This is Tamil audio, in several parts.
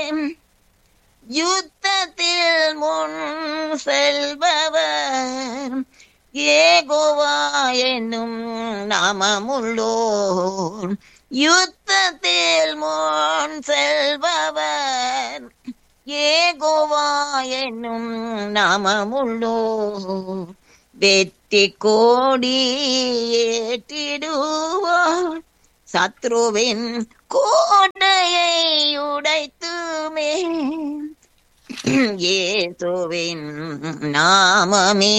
யுத்தத்தில் முன் செல்பவர் ஏகோவா என்னும் நாமமுள்ளோர் யுத்தத்தில் முன் செல்பவர் ஏகோவா என்னும் நாமமுள்ளோர் வெற்றி கோடி ஏற்றிடுவார் சத்ருவின் கோட்டையை உடைத்துமே இயேசுவின் நாமமே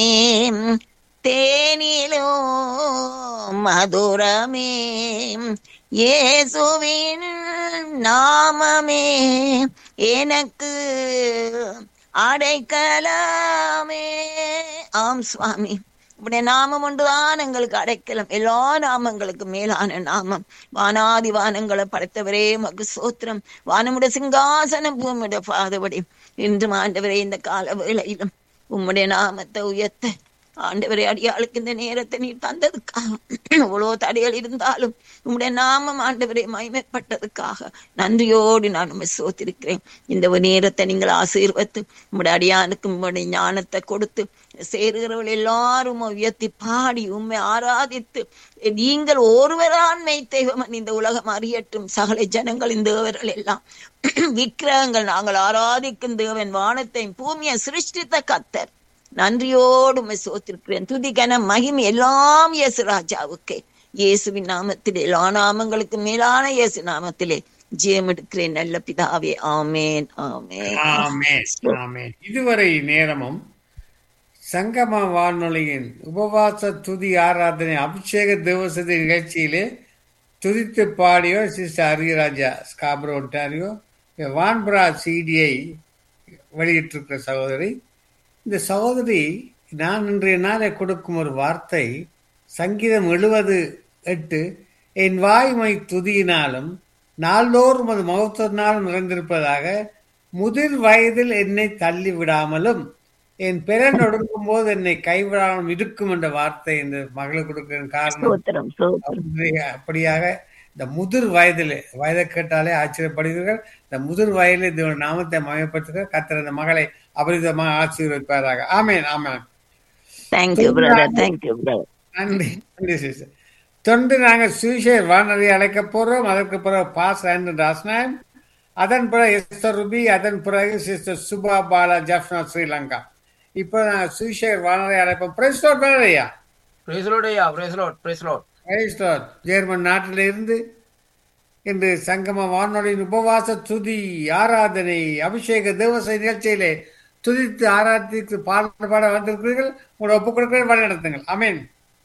தேனிலோ மதுரமே இயேசுவின் நாமமே எனக்கு அடைக்கலமே ஆம் சுவாமி உடைய நாமம் ஒன்றுதான் எங்களுக்கு அடைக்கலம் எல்லா நாமங்களுக்கு மேலான நாமம் வானாதி வானங்களை படைத்தவரே மகு சோத்திரம் வானமுடைய சிங்காசனம் பூமியுடைய பாதபடி இன்று ஆண்டவரே இந்த கால வேளையிலும் உம்முடைய நாமத்தை உயர்த்த ஆண்டவரே அடியாளுக்கு இந்த நேரத்தை நீ தந்ததுக்காக எவ்வளோ தடைகள் இருந்தாலும் உம்முடைய நாமம் ஆண்டவரே மகிமைப்பட்டதுக்காக நன்றியோடு நான் உண்மை சோத்திருக்கிறேன் இந்த ஒரு நேரத்தை நீங்கள் ஆசீர்வத்து உம்முடைய அடியானுக்கு உம்முடைய ஞானத்தை கொடுத்து சேருகிறவர்கள் எல்லாரும் உயர்த்தி பாடி உண்மை ஆராதித்து நீங்கள் ஒருவராண்மை தெய்வம் இந்த உலகம் அறியட்டும் சகல ஜனங்களின் தேவர்கள் எல்லாம் விக்கிரகங்கள் நாங்கள் ஆராதிக்கும் தேவன் வானத்தையும் பூமியை சிருஷ்டித்த கத்தர் நன்றியோடு உண்மை சோத்திருக்கிறேன் துதிகன மகிமை எல்லாம் இயேசு ராஜாவுக்கு இயேசுவின் நாமத்திலே எல்லா நாமங்களுக்கு மேலான இயேசு நாமத்திலே ஜெயம் எடுக்கிறேன் நல்ல பிதாவே ஆமேன் ஆமேன் ஆமென் ஆமென் இதுவரை நேரமும் சங்கம வானொலியின் உபவாச துதி ஆராதனை அபிஷேக தேவசதி நிகழ்ச்சியிலே துதித்து பாடியோ சிஸ்டர் அரியராஜா ஸ்காப்ரோ ஒன்டாரியோ வான்புரா சிடியை வெளியிட்டிருக்கிற சகோதரி இந்த சகோதரி நான் இன்றைய நாளை கொடுக்கும் ஒரு வார்த்தை சங்கீதம் எழுபது எட்டு என் வாய்மை துதியினாலும் நாள்தோறும் அது மகத்துவத்தினாலும் நிறைந்திருப்பதாக முதிர் வயதில் என்னை தள்ளி விடாமலும் என் பிறன் ஒடுங்கும் போது என்னை கைவிடாமலும் இருக்கும் என்ற வார்த்தை இந்த மகளுக்கு கொடுக்கிற காரணம் சோத்திரம் சோத்திரம் அப்படியா- அப்படியாக இந்த முதிர் வயதில் வயதை கேட்டாலே ஆச்சரியப்படுகிறீர்கள் இந்த முதிர் வயதில் இந்த நாமத்தை மயப்படுத்துகிற கத்திர இந்த மகளை அபரிதமாக ஆசீர்வதிப்பாராக ஆமேன் ஆமேன் தேங்க்யூ பிரதர் தேங்க்யூ பிரதர் நன்றி நன்றி சிஸ்டர் தொண்டு நாங்கள் சுவிசேர் வானொலி அழைக்க போறோம் அதற்கு பிறகு பாஸ் அண்ட் ராஸ்நாயம் அதன் பிறகு எஸ்தர் ருபி அதன் பிறகு சிஸ்டர் சுபா பாலா ஜப்னா ஸ்ரீலங்கா இப்போ நாங்கள் சுவிசேர் வானொலி அழைப்போம் பிரைஸ்லோட் வேலையா பிரைஸ்லோடையா பிரைஸ்லோட் பிரைஸ்லோட் பிரைஸ்லோட் ஜெர்மன் நாட்டில் இருந்து இன்று சங்கம வானொலியின் உபவாச துதி ஆராதனை அபிஷேக தேவசை நிகழ்ச்சியிலே துதித்து ஆராதித்து பாடல் பாட வந்திருக்கிறீர்கள் உங்களை ஒப்புக் கொடுக்கிற வழி நடத்துங்கள் அமேன்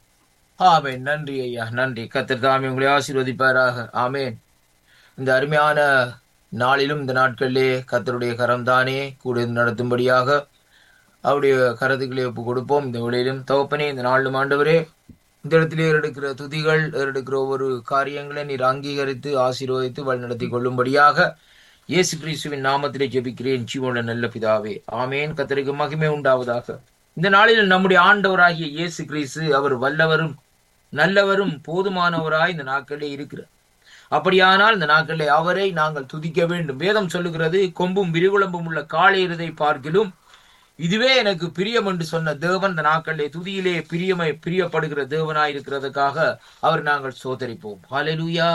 ஆமேன் நன்றி ஐயா நன்றி கத்தர் தாமே உங்களை ஆசீர்வதிப்பாராக ஆமேன் இந்த அருமையான நாளிலும் இந்த நாட்களிலே கத்தருடைய கரம் தானே கூட இருந்து நடத்தும்படியாக அவருடைய கரத்துக்களை ஒப்பு கொடுப்போம் இந்த வேளையிலும் தகப்பனே இந்த நாளிலும் ஆண்டவரே இந்த இடத்திலே எடுக்கிற துதிகள் எடுக்கிற ஒவ்வொரு காரியங்களை நீர் அங்கீகரித்து ஆசீர்வதித்து வழிநடத்தி கொள்ளும்படியாக இயேசு கிறிஸ்துவின் நாமத்திலே ஜெபிக்கிறேன் ஜீவனுள்ள நல்ல பிதாவே ஆமேன் கத்தருக்கு மகிமை உண்டாவதாக இந்த நாளில் நம்முடைய ஆண்டவராகிய இயேசு கிறிஸ்து அவர் வல்லவரும் நல்லவரும் போதுமானவராய் இந்த நாட்களிலே இருக்கிறார் அப்படியானால் இந்த நாட்களிலே அவரை நாங்கள் துதிக்க வேண்டும் வேதம் சொல்லுகிறது கொம்பும் விரிகுளம்பும் உள்ள காளையரதை பார்க்கிலும் இதுவே எனக்கு பிரியம் என்று சொன்ன தேவன் இந்த நாட்களிலே துதியிலே பிரியமை பிரியப்படுகிற தேவனாய் இருக்கிறதுக்காக அவர் நாங்கள் சோதரிப்போம் ஹalleluya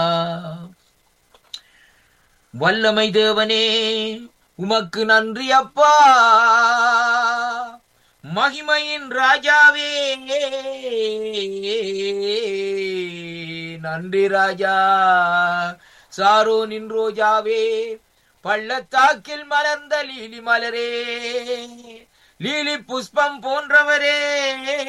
வல்லமை தேவனே உமக்கு நன்றி அப்பா மகிமையின் ராஜாவே நன்றி ராஜா சாரோனின் ரோஜாவே பள்ளத்தாக்கில் மலர்ந்த லீலி மலரே லீலி புஷ்பம் போன்றவரே